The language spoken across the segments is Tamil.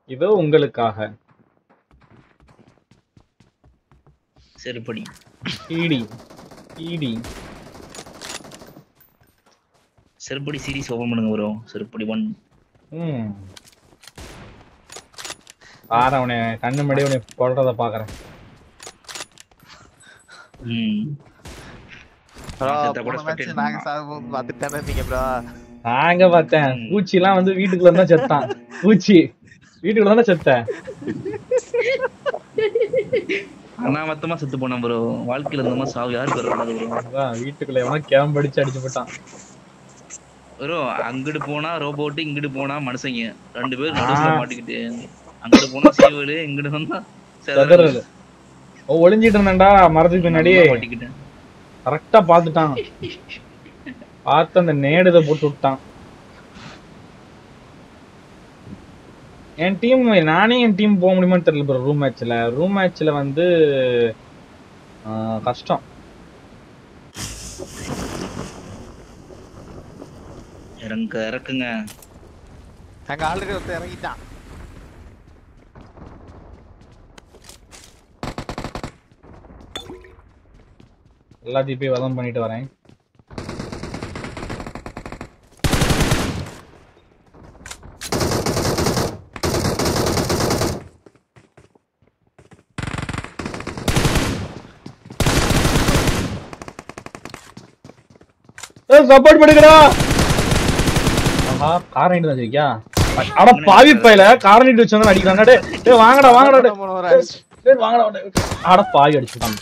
இதோ உங்களுக்காக செருப்படி ஈடி ஈடி செருப்படி சீரிஸ் ஓபன் பண்ணுங்க ப்ரோ செருப்படி ஒன் ம் பாரு அவனை கண்ணு மடி அவனை போடுறத பாக்குறேன் ம் ப்ரோ செத்த கூட போன மேட்ச் spectate நாங்க பண்ணலாம். சாகும் பார்த்துட்டு இருந்தீங்க ப்ரோ நாங்க பார்த்தேன் பூச்சி எல்லாம் வந்து வீட்டுக்குள்ள இருந்தா செத்தான் பூச்சி வீட்டுக்குள்ள தானே செத்தேன் அனாமத்தமா செத்து போனேன் ப்ரோ வாழ்க்கையில இருந்தமா சாவு யாருக்கு வரக்கூடாது ப்ரோ அதான் வீட்டுக்குள்ள எவனோ கேம் படிச்சு அடிச்சு போட்டான் ப்ரோ அங்கிட்டு போனா ரோபோட் இங்கிட்டு போனா மனுஷங்க ரெண்டு பேரும் நடுவுல மாட்டிக்கிட்டு அங்கிட்டு போனா சீவலு இங்கிட்டு வந்தா செதறது ஓ ஒளிஞ்சிட்டு இருந்தான்டா மரத்துக்கு பின்னாடி மாட்டிக்கிட்டேன் கரெக்டா பாத்துட்டான் பார்த்து அந்த நேடுத போட்டு விட்டான் என் டீம் நானே என் டீம் போக முடியுமான்னு தெரியல ப்ரோ ரூம் மேட்ச்ல ரூம் மேட்ச்ல வந்து ஆ, கஷ்டம் இறங்க இறக்குங்க அங்க ஆல்ரெடி ஒருத்தன் இறங்கிட்டான் எல்லாத்தையும் போய் வதம் பண்ணிட்டு வரேன் சப்போர்ட் பண்ணுங்கடா ஆஹா கார் நீட்டு தான் வச்சிருக்கியா அட பாவி பையில கார் நீட்டு வச்சு வந்து அடிக்கிறாங்க டேய் டேய் வாங்கடா வாங்கடா டேய் போன ஒரு அடிச்சு. டேய் வாங்கடா டேய். அட பாவி அடிச்சுட்டான்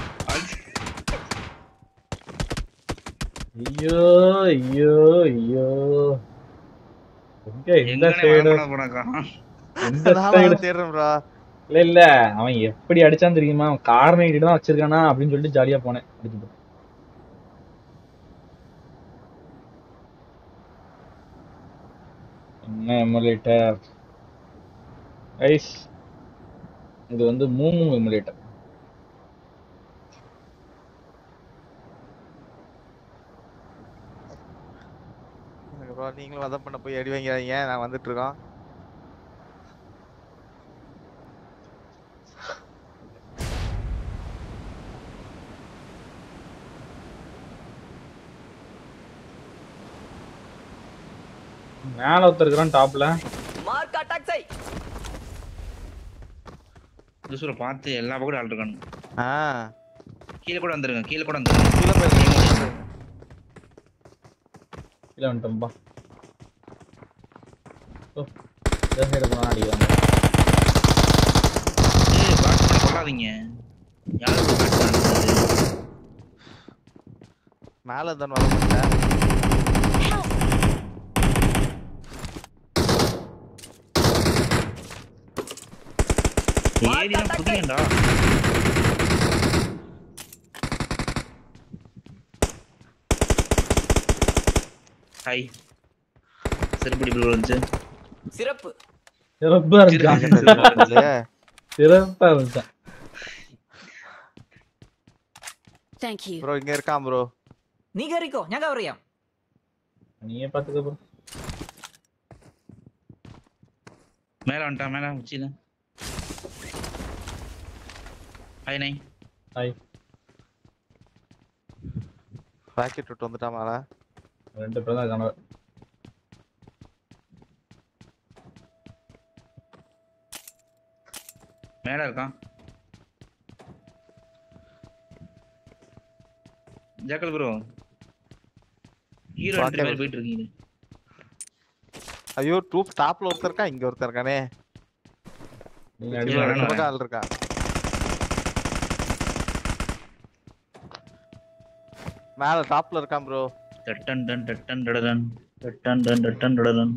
ஐயோ ஐயோ ஐயோ எங்க இந்த சைடு போனாக்கா இந்த நானும் சைடு அவனை தேடுறேன் ப்ரோ இல்ல இல்ல அவன் எப்படி அடிச்சான் தெரியுமா அவன் கார் நீட்டு தான் வச்சிருக்கானா அப்படின்னு சொல்லிட்டு ஜாலியா போனேன் அடிச்சுட்டு என்ன எமுலேட்டர் ஐஸ் இது வந்து மூமு எமுலேட்டர் ப்ரோ நீங்களும் வதம் பண்ண போய் அடி வாங்கிறாதீங்க நான் வந்துட்டு இருக்கோம் மேல ஒருத்தர் இருக்கிறான் டாப்ல மார்க் அட்டாக் செய் ஜூசுர பார்த்து எல்லா பக்கம் ஆள் இருக்கானு ஆ கீழே கூட வந்துருங்க கீழே கூட வந்துருங்க கீழே போயிருங்க கீழே வந்துட்டோம்பா ஓ இந்த சைடு போனா அடிக்கிறாங்க ஏய், back பண்ண கொள்ளாதீங்க யாரும் back பண்ண கூடாது. மேல தான் வர முடியல ஏறி தான் புதியண்டா ஹாய் செருப்படி ப்ளூ வந்துச்சு சிறப்பு சிறப்பா இருக்கான் சிறப்பா இருக்கான் Thank you. ப்ரோ இங்க இருக்கான் ப்ரோ നീ കയറിക്കോ ഞാൻ കവർ ചെയ്യാം நீயே பாத்துக்க ப்ரோ மேல வந்துட்டான் மேல உச்சியில ஹாய் நை ஹாய் ராக்கெட் விட்டு வந்துட்டான் மேல ரெண்டு பேரும் தான் இருக்கானு மேல இருக்கான் ஜாக்கல் ப்ரோ ஹீரோ என்ட்ரி பாக்கல. மாதிரி போயிட்டு இருக்கீங்க ஐயோ டூப் டாப்ல ஒருத்தர் இருக்கான் இங்க ஒருத்தர் இருக்கானே நீங்க இல்ல, அடிக்க வேணாம். இந்த பக்கம் ஆள் இருக்கான் மேல டாப்ல இருக்கான் ப்ரோ டட்டன் டன் டட்டன் டடடன் டட்டன் டன் டட்டன் டடடன்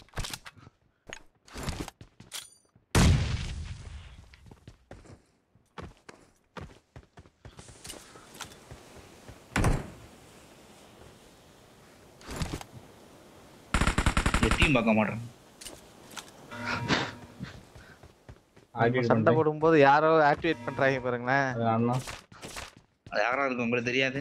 எட்டியும் பார்க்க மாட்டேன் ஆக்டிவேட் சண்டை பண்றேன் போடும்போது யாரோ ஆக்டிவேட் பண்றாங்க பாருங்களேன் அது அண்ணா அது யாரா இருக்கும் உங்களுக்கு தெரியாது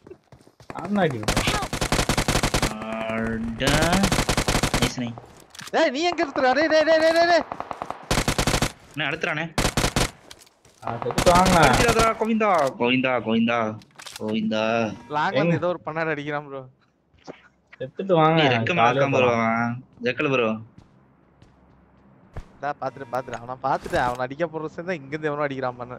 அண்ணா ஆக்டிவேட் அட, nice, nice. டேய் நீ எங்க இருத்துற டேய் டேய் டேய் டேய், டேய் டேய் என்ன அடுத்துறானே ஆ, செத்துட்டு வாங்க அடிச்சிடாதடா, கோவிந்தா கோவிந்தா கோவிந்தா கோவிந்தா லாங் வந்து எங்க? ஏதோ ஒரு பண்ணாட அடிக்கிறான் ப்ரோ செத்துட்டு வாங்க நீ ரெக்க ஜாலியா மாக்காம ப்ரோ போலாம். ஜக்கல ப்ரோ டா பாத்துட்டு பாத்துட்டு அவன பாத்துட்டேன் அவன் அடிக்க போற சேர்ந்தா இங்க இருந்து எவனோ அடிக்கிறான் பண்ண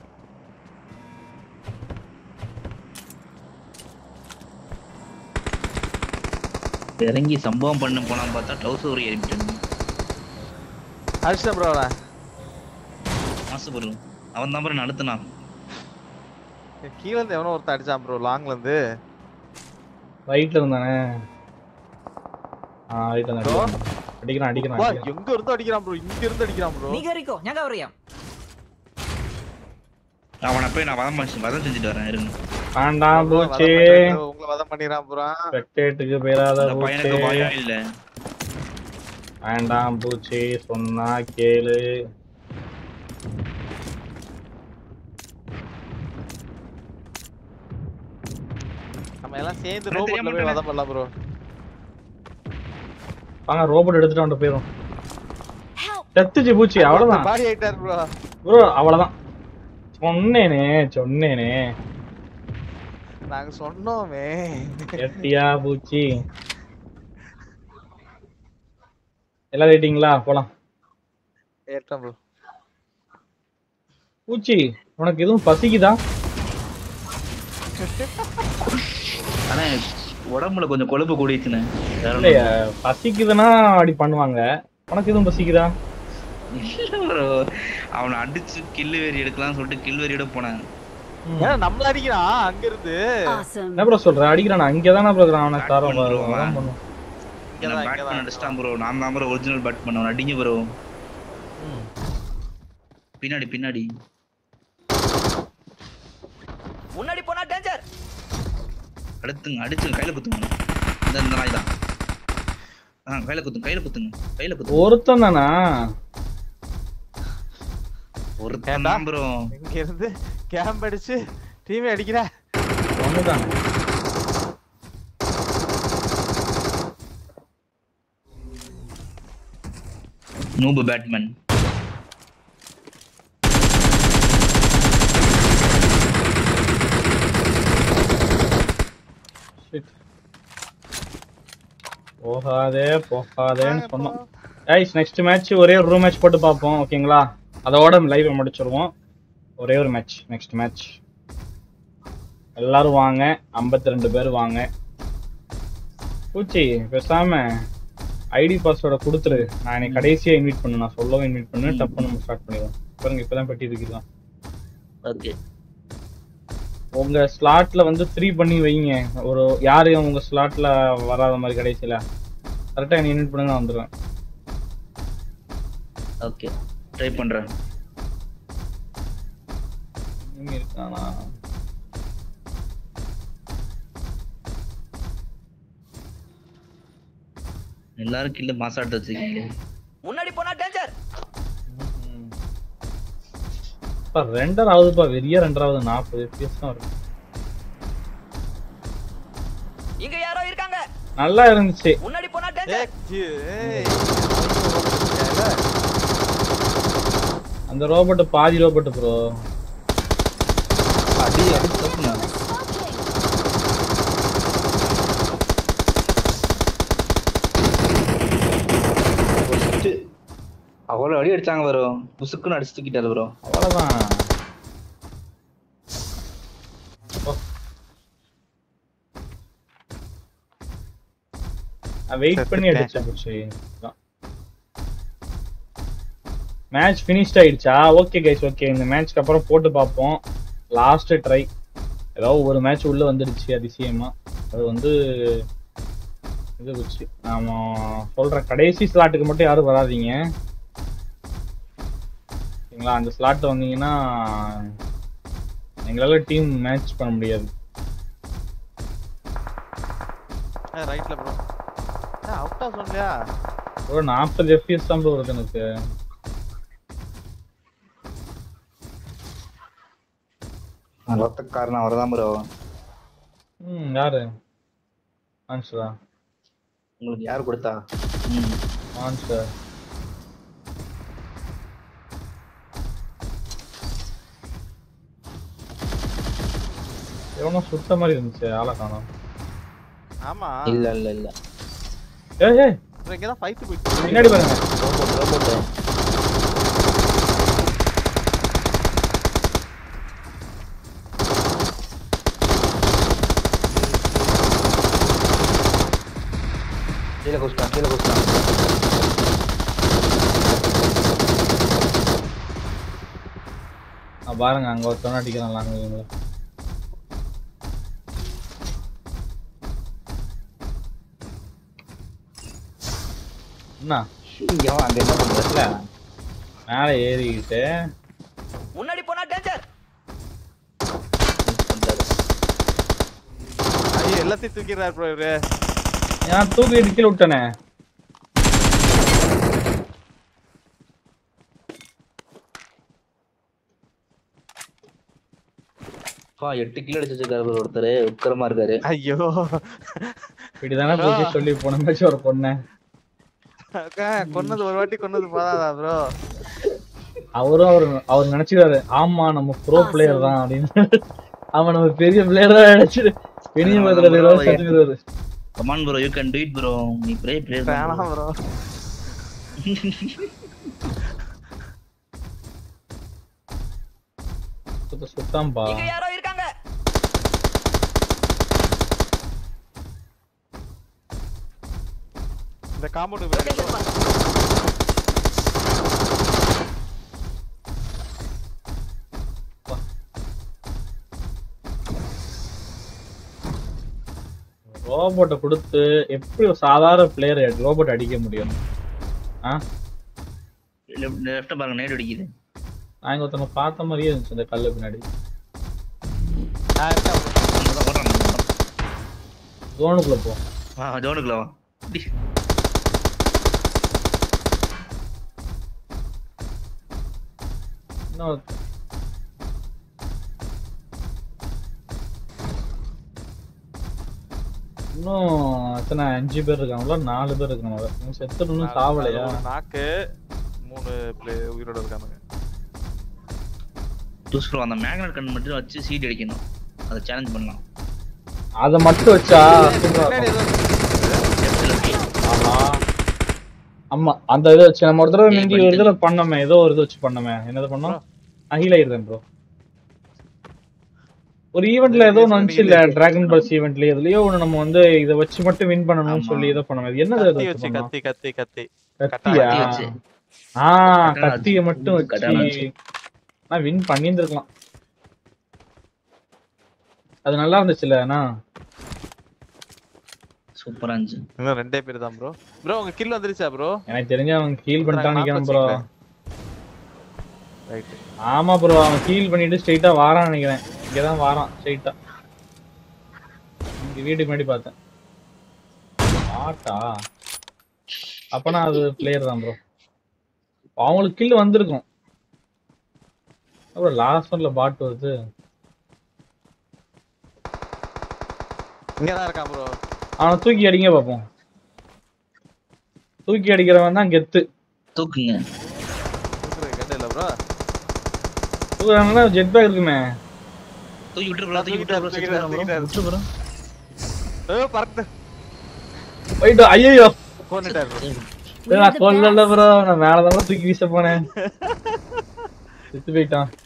இறங்கி சம்பவம் பண்ண போனா பார்த்தா டவுசர் ஒரு ஏறிவிட்டு அடிச்சிட்டேன் ப்ரோ அவன் மாசு ப்ரோ அவன் தான் ப்ரோ நடத்துனான் கீழ இருந்து எவனோ ஒருத்தன் அடிச்சான் ப்ரோ லாங்ல இருந்து ரைட்ல இருந்தானே ஆ ரைட்ல Bro? இருந்தா அடிக்கிறான் அடிக்கிறான் வா, அடிக்கிறான் எங்க இருந்து அடிக்கிறான் ப்ரோ இங்க இருந்து அடிக்கிறான் ப்ரோ നീ കയറിക്കോ ഞാൻ കവർ ചെയ്യാം அவனை போய் நான் வதம் பண்ணி வதம் செஞ்சுட்டு வரேன் இருங்க வேண்டாம் பூச்சி உங்களை வதம் பண்ணிடுறான் ப்ரோ வெட்டேட்டுக்கு போயிடாத அந்த பையனுக்கு பூச்சி பயம் இல்ல வேண்டாம் பூச்சி சொன்னா கேளு நம்ம எல்லாம் சேர்ந்து நான் ரோபோட்ல தெரியாம போய் விட்டேனே. வதம் பண்ணலாம் ப்ரோ வாங்க ரோபோட் எடுத்துட்டு வந்துட்டு போயிரும் Help! செத்துச்சு பூச்சி அவ்வளவுதான் பாடி ஆயிட்டார் ப்ரோ ப்ரோ அவ்வளவுதான் சொன்னேனே சொன்னேனே நாங்க சொன்னோமே எட்டியா பூச்சி எல்லாம் ரேட்டிங்களா போலாம் ஏற்றம் ப்ரோ பூச்சி உனக்கு எதுவும் பசிக்குதா ஆனா உடம்புல கொஞ்சம் கொழுப்பு கூடிச்சுன்னு வேற ஒண்ணும் இல்லையா பசிக்குதுன்னா அப்படி பண்ணுவாங்க உனக்கு எதுவும் பசிக்குதா இல்ல bro. அவனை அடிச்சு கில்லு வெறி எடுக்கலாம்னு சொல்லிட்டு கில் வெறியோட போனேன் ம். ஏன்னா நம்மள அடிக்கிறான் அங்க இருந்து Awesome. என்ன ப்ரோ சொல்ற அடிக்கிறான் அங்கேதானே ப்ரோ இருக்கிறான் அவனை Back தரம் பண்ணிடுவான். வரம் பண்ணும் என்ன இங்கதான், பேட் இங்கதான், பண்ண அடிச்சிட்டான் ப்ரோ நான் தான் ப்ரோ ஒரிஜினல் பேட் பண்ணவன் அடிங்க ப்ரோ பின்னாடி பின்னாடி முன்னாடி போனா டேஞ்சர் அடுத்துங்க அடிச்சுங்க கையில குத்துங்க இந்த இந்த நாய் தான் ஆ கையில குத்துங்க கையில குத்துங்க கையில குத்துங்க ஒருத்தன் தானா ஒருத்தன் ஏன்டா? தான் ப்ரோ இங்க இருந்து கேம்ப் அடிச்சு டீமே அடிக்கிற ஒண்ணுதான் நூபு பேட்மேன் Shit. போகாதே போகாதேன்னு சொன்னோம் கைஸ் நெக்ஸ்ட் மேட்ச் ஒரே ஒரு ரூம் மேட்ச் போட்டு பார்ப்போம் ஓகேங்களா அதோட லைவ் முடிச்சிருவோம் ஒரே ஒரு மேட்ச் நெக்ஸ்ட் மேட்ச் எல்லாரும் வாங்க 52 ரெண்டு பேர் வாங்க பூச்சி பேசாம ஐடி பாஸ்வேர்டை கொடுத்துரு நான் என்னை கடைசியா இன்வைட் பண்ணு நான் சொல்லவும் இன்வைட் பண்ணு ம். டப்பு நம்ம ஸ்டார்ட் பண்ணிடுவோம் பாருங்க இப்பதான் பெட்டி இருக்குதான் ஓகே உங்க ஸ்லாட்ல வந்து த்ரீ பண்ணி வைங்க ஒரு யாரையும் உங்க ஸ்லாட்ல வராத மாதிரி கடைசியில கரெக்டா என்ன இன்வைட் பண்ணுங்க நான் வந்துடுவேன் ஓகே ட்ரை பண்றேன் இங்க இருக்கானா எல்லாரும் கில்ல மாசாட்டு வச்சிருக்கீங்க முன்னாடி போனா டேஞ்சர் ம்ஹும். அப்பா ரெண்டர் ஆகுதுப்பா வெறியா ரெண்டராவது நாற்பது எஃபிஎஸ் தான் வரும் இங்க யாரோ இருக்காங்க நல்லா இருந்துச்சு முன்னாடி போனா டேஞ்சர் ஏய் அந்த ரோபோட் பாதி ரோபோட் ப்ரோ அடி அடி தப்புங்க அவ்வளவு அடி அடிச்சாங்க ப்ரோ புசுக்குன்னு அடிச்சு தூக்கிட்டாரு ப்ரோ அவ்வளவுதான் வெயிட் பண்ணி அடிச்சேன் பூச்சி மேட்ச் ஃபினிஷ்ட் ஆயிடுச்சா ஓகே கைஸ் ஓகே இந்த மேட்ச்க்கு அப்புறம் போட்டு பார்ப்போம் லாஸ்ட் ட்ரை ஏதாவது ஒரு மேட்ச் உள்ள வந்துடுச்சு அதிசயமா அது வந்து இது வச்சு நாம சொல்ற கடைசி ஸ்லாட்டுக்கு மட்டும் யாரும் வராதீங்க ஓகேங்களா அந்த ஸ்லாட் வந்தீங்கன்னா எங்களால டீம் மேட்ச் பண்ண முடியாது ரைட்ல ப்ரோ அவுட்டா சொன்னியா ஒரு நாற்பது எஃபிஎஸ் தான் bro வருது எனக்கு ரத்தக்காரன் அவர் தான் ப்ரோ ம் யாரு மான்ஸ்டரா உங்களுக்கு யார் கொடுத்தா ம் மான்ஸ்டர் எவனோ சுட்ட மாதிரி இருந்துச்சு ஆளை காணோம் ஆமா இல்ல இல்ல இல்ல ஏய் ஏய் bro, இங்கதான் ஃபைட் போயிட்டு பின்னாடி பாருங்க ரோபோட் ரோபோட் கீழே குஸ்டான் கீழே குஸ்டான் ஆ, பாருங்க அங்க ஒருத்தவன அடிக்கிறான் லாங்குவேஜ் என்ன இங்க வா, அங்க என்ன பண்றதுல மேல ஏறிக்கிட்டு முன்னாடி போனா டேஞ்சர் ஐயோ எல்லாத்தையும் தூக்கிடுறாரு ப்ரோ இவரு நான் தூக்கிட்டு கீழே விட்டனே அப்பா எட்டு கிலோ அடிச்சு வச்சிருக்காரு bro ஒருத்தர் உக்கரமா இருக்காரு ஐயோ இப்படிதானே போச்சு சொல்லி போன மேட்ச் ஒரு பொண்ணு அக்கா, கொன்னது ஒரு வாட்டி கொன்னது போதாதா ப்ரோ அவரும் அவர் அவர் நினைச்சுக்காரு ஆமா நம்ம ப்ரோ பிளேயர் தான் அப்படின்னு அவன் நம்ம பெரிய பிளேயர் தான் நினைச்சிட்டு பெரிய பத்திர சத்துக்கிறாரு come on bro you can do it bro நீ ப்ரே ப்ரே வேணாம் ப்ரோ சுத்தாம்பா இங்க யாரோ இருக்காங்க இந்த காம்பவுண்ட் Location mark. ரோபோட்டை கொடுத்து எப்படி ஒரு சாதாரண பிளேயர் ரோபோட் அடிக்க முடியும் ஆ லெஃப்ட் பாருங்க நேடு அடிக்குது நான் இங்க ஒருத்தவங்க பார்த்த மாதிரியே இருந்துச்சு இந்த கல்லு பின்னாடி நான் இருக்கேன் bro. அங்கதான் ஓடுறான், அங்கதான். ஜோனுக்குள்ள போ வா ஜோனுக்குள்ள வா டி. இன்னும் இன்னும் எத்தனை அஞ்சு பேர் இருக்காங்களா நாலு பேர் இருக்காங்க இன்னும் செத்து இன்னும் சாவலையா ஒரு நாக்கு மூணு பிளே உயிரோட இருக்கானுங்க டூஸ் ப்ரோ அந்த மேக்னெட் கன் மட்டும் வச்சு சீட் அடிக்கணும் அதை சேலஞ்ச் பண்ணலாம் அதை மட்டும் வச்சா சூப்பரா பின்னாடி இருக்கும். ஏதோ லெஃப்ட்ல இருக்கு ஆமா ஆமா அந்த இதை வச்சு நம்ம ஒரு தடவை ஏய், மிந்தி ஒரு பண்ணிட்டு. இதுல பண்ணோமே ஏதோ ஒரு இது வச்சு பண்ணோமே என்னது பண்ணோம் அகில இருந்தேன் ப்ரோ ஒரு ஈவெண்ட்ல ஏதோ ஒன்று வந்துச்சு இல்ல டிராகன் பால்ஸ் ஈவெண்ட்ல எதுலயோ ஒண்ணு நம்ம வந்து இதை வச்சு மட்டும் வின் பண்ணணும்னு ஆமா. சொல்லி ஏதோ பண்ணோம் இது என்னது கத்தி அது வச்சு கத்தி கத்தி கத்தி கத்தியா கத்தி வச்சு. ஆ கட்டான கத்திய வச்சு. மட்டும் கட்டான வச்சு வச்சு. நான் வின் பண்ணியிருந்திருக்கலாம் அது நல்லா இருந்துச்சுல்ல அண்ணா சூப்பரா இருந்துச்சு இன்னும் ரெண்டே பேர் தான் ப்ரோ ப்ரோ உங்க கில் வந்துருச்சா ப்ரோ எனக்கு தெரிஞ்ச அவன் ஹீல் பண்ணிட்டான் நினைக்கிறேன் ப்ரோ ரைட் ஆமா ப்ரோ அவன் ஹீல் பண்ணிட்டு ஸ்ட்ரைட்டா வாரான்னு நினைக்கிறேன் இங்கதான் வாரான் ஸ்ட்ரைட்டா இங்க வீட்டுக்கு முன்னாடி பார்த்தேன் ஆட்டா அப்பனா அது பிளேயர் தான் ப்ரோ அவங்களுக்கு கில் வந்திருக்கும் அப்புறம் லாஸ்ட் ஒன்ல பாட் வருது இங்க தான் இருக்கான் ப்ரோ அவனை தூக்கி அடிங்க பார்ப்போம் தூக்கி அடிக்கிறவன் தான் கெத்து தூக்குங்க கட்ட இல்ல ப்ரோ தூக்குறாங்கன்னா ஜெட் பேக் இருக்குமே தூக்கி விட்டு ப்ரோ தூக்கி விட்டு ப்ரோ தூக்கிட்டாரு, செத்து தூக்கிட்டாரு. விட்டு ப்ரோ ஏ பறக்குது போயிட்டு ஐயோ கொன்னுட்டாரு bro. We're நான் the கொல்லல best. ப்ரோ நான் மேலதான் தூக்கி வீச போனேன் செத்து போயிட்டான்